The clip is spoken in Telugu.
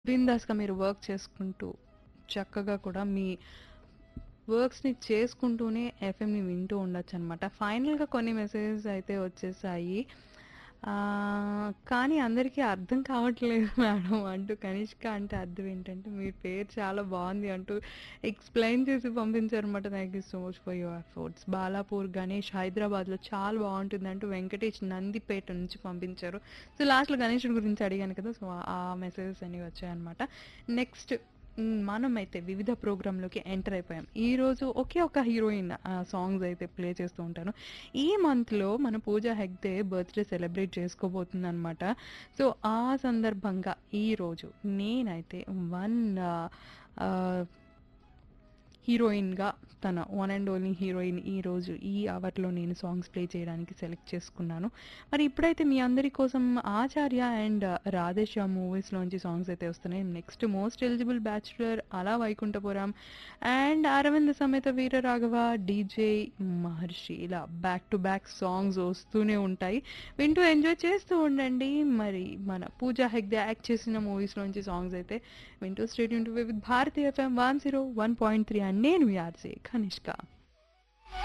బిందాస్‌గా మీరు వర్క్ చేసుకుంటూ, చక్కగా కూడా మీ వర్క్స్‌ని చేసుకుంటూనే ఎఫ్ఎంని వింటూ ఉండొచ్చనమాట. ఫైనల్‌గా కొన్ని మెసేజెస్ అయితే వచ్చేసాయి. ఆహ్, కానీ అందరికీ అర్థం కావట్లేదు మేడం అంటూ కనిష్క అంటే అర్థం ఏంటంటే, మీ పేరు చాలా బావుంది అంటూ ఎక్స్‌ప్లెయిన్ చేసి పంపించారనమాట. Thank you so much for your efforts. Balapur Ganesh హైదరాబాద్‌లో చాలా బావుంటుందంటూ వెంకటేష్ నందిపేట నుంచి పంపించారు. సో, లాస్ట్‌లో గణేషుడి గురించి అడిగాను కదా! సో, ఆ మెసేజెస్ అన్నీ వచ్చాయన్నమాట. నెక్స్ట్ హ్మ్. మనమైతే వివిధ ప్రోగ్రామ్‌లోకి ఎంటర్ అయిపోయాం. ఈరోజు ఒకే ఒక హీరోయిన్ ఆహ్, సాంగ్స్ అయితే ప్లే చేస్తూ ఉంటాను. ఈ మంత్‌లో మన పూజా హెగ్డే బర్త్‌డే సెలబ్రేట్ చేసుకోబోతుందనమాట. సో, ఆ సందర్భంగా ఈరోజు నేనైతే వన్ ఆహ్, ఆహ్ హీరోయిన్‌గా తన వన్ అండ్ ఓన్లీ హీరోయిన్ ఈరోజు ఈ అవర్‌లో నేను సాంగ్స్ ప్లే చేయడానికి సెలెక్ట్ చేసుకున్నాను. మరి ఇప్పుడైతే మీ అందరి కోసం 'ఆచార్య' అండ్ 'రాధేశ్యామ్' మూవీస్‌లోంచి సాంగ్స్ అయితే వస్తున్నాయి. నెక్స్ట్ 'మోస్ట్ ఎలిజిబుల్ బ్యాచ్‌లర్', 'అల వైకుంఠపురం' అండ్ 'అరవింద సమేత వీర రాఘవ', 'డీజే మహర్షి' ఇలా బ్యాక్ టు బ్యాక్ సాంగ్స్ వస్తూనే ఉంటాయి. వింటూ ఎంజాయ్ చేస్తూ ఉండండి. మరి మన పూజా హెగ్డే యాక్ట్ చేసిన మూవీస్‌లోంచి సాంగ్స్ అయితే వింటూ stay tune to with Bharathi FM 101.3 and నేను మీ ఆర్‌జే కనిష్క.